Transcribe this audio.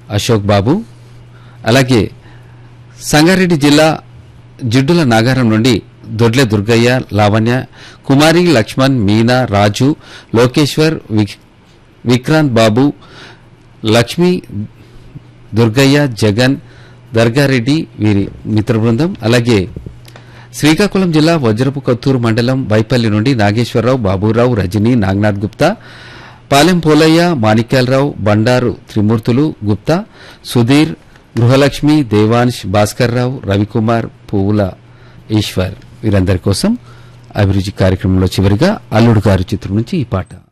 అశోక్ బాబు అలాగే సంగారెడ్డి జిల్లా జిడ్డుల నాగారం నుండి దొడ్లె దుర్గయ్య లావణ్య కుమారి లక్ష్మణ్ మీనా రాజు లోకేశ్వర్ విక్- విక్రాంత్ బాబు లక్ష్మి దుర్గయ్య జగన్ దర్గారెడ్డి వీరి మిత్ర బృందం అలాగే శ్రీకాకుళం జిల్లా వజ్రపు కొత్తూరు మండలం వైపల్లి నుండి నాగేశ్వరరావు బాబురావు రజని నాగనాథ్ గుప్తా పాలెం పోలయ్య మాణిక్యాలరావు బండారు త్రిమూర్తులు గుప్తా సుధీర్ గృహలక్ష్మి దేవాంశ్ భాస్కర్రావు రవికుమార్ పువ్వుల ఈశ్వర్ వీరందరి కోసం అభిరుచి కార్యక్రమంలో చివరిగా అల్లుడు గారి చిత్రం నుంచి ఈ పాట